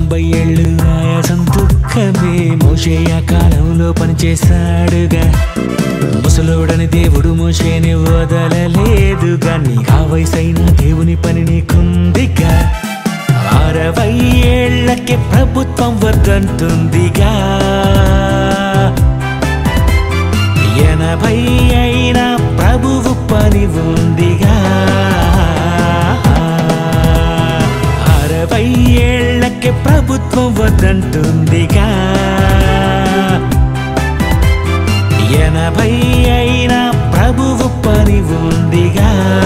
తొంభై ఏళ్ళు ఆయాసం దుఃఖమే మోషేయ కాలంలో పనిచేశాడుగా ముసలోడని దేవుడు మోషేని వదలలేదుగా నీకా వయసైన దేవుని పని నీకుందిగా అరవై ఏళ్లకే ప్రభుత్వం వద్దంటుందిగా ఎనభై అయినా ప్రభువు పని ఉందిగా అరవై ఏళ్లకే ప్రభుత్వం వద్దంటుందిగా ఎనభై అయినా ప్రభువు పని ఉందిగా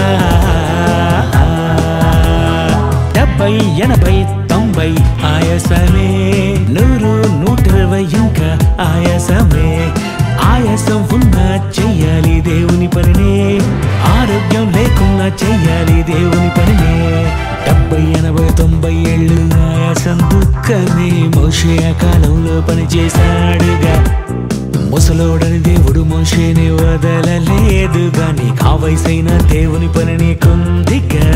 డెబ్బై ఎనభై తొంభై ఆయాసమే నూరు నూట ఇరవై ఇంకా ఆయాసమే ఆయాసం ఉన్నా చెయ్యాలి దేవుని పనినే ఆరోగ్యం లేకున్నా చెయ్యాలి దేవుని పనినే డెబ్బై ఎనభై తొంభై ఏళ్ళు ఆయాసం దుఃఖమే మోషే ఆ కాలంలో పనిచేశాడుగా ముసలోడని దేవుడు మోషేని వదలలేదుగా నీ కావయసైన దేవుని పని నీకుందిగా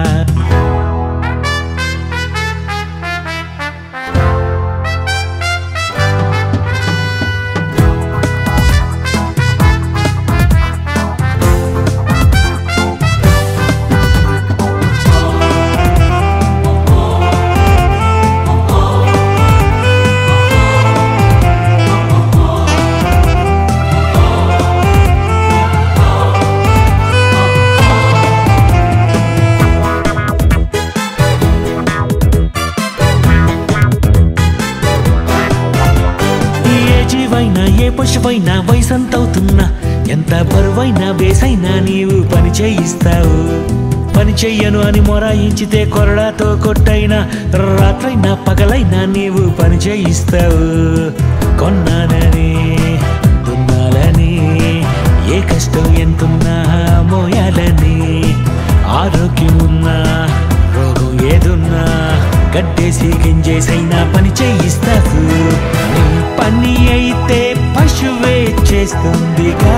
ఏ జీవైనా ఏ పశువైనా వయసంతవుతున్నా ఎంత బరువైనా వేసైనా నీవు పని చేయిస్తావు పని చెయ్యను అని మొరాయించితే కొరడాతో కొట్టైనా రాత్రైనా పగలైనా నీవు పని చేయిస్తావు కొన్నానని దున్నాలని ఏ కష్టం ఎంతున్నా మోయాలని ఆరోగ్యం ఉన్నా రోగం ఏదున్నా గడ్డేసి గింజేసైనా పని చేయిస్తావు నీ పని అయితే పశువే చేస్తుందిగా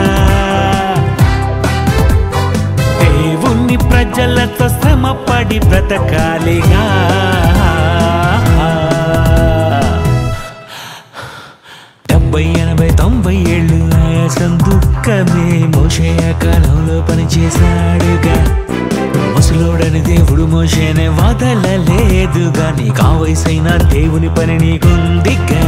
దేవుని ప్రజలతో శ్రమ పడి బ్రతకాలిగా డెబ్బై ఎనభై తొంభై ఏళ్ళు ఆయాసం దుఃఖమే మోషే ఆ కాలంలో పనిచేశాడుగా ముసలోడని దేవుడు మోషేనే వదలలేదుగా నీ కావయసైన దేవుని పని నీకుందిగా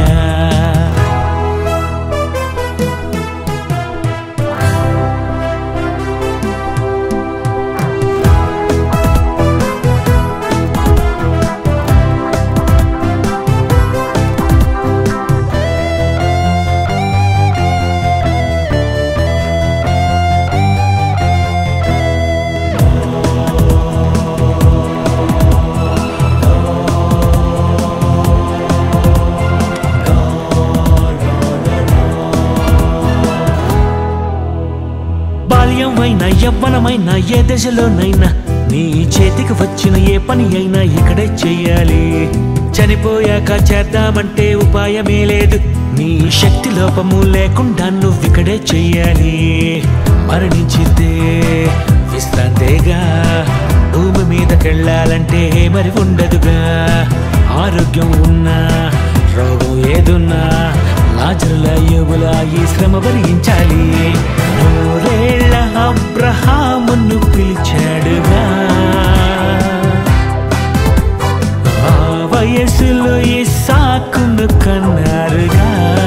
బాల్యం అయినా యవ్వనమైనా ఏ దశలోనైనా నీ చేతికి వచ్చిన ఏ పని అయినా ఇక్కడే చెయ్యాలి చనిపోయాక చేద్దామంటే ఉపాయమే లేదు నీ శక్తి లోపము లేకుండా నువ్వు ఇక్కడే చెయ్యాలి మరణించితే విశ్రాంతేగా భూమి మీదకెళ్ళాలంటే మరి ఉండదుగా ఆరోగ్యం ఉన్నా రోగం ఏదున్నా లాజరుల యోగుల ఈ శ్రమ భరించాలి నూరేళ్ల అబ్రహామును పిలిచాడుగా ఆ వయసులో ఇసాకును కన్నారుగా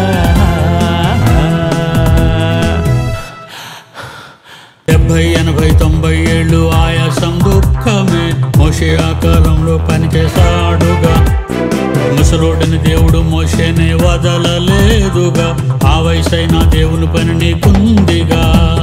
డెబ్బై ఎనభై తొంభై ఏళ్ళు ఆయాసం దుఃఖమే మోషే ఆ కాలంలో పనిచేశాడుగా ముసలోడని దేవుడు మోషేనే వదలలేదుగా ఆ వయసైన దేవుని పని నీకుందిగా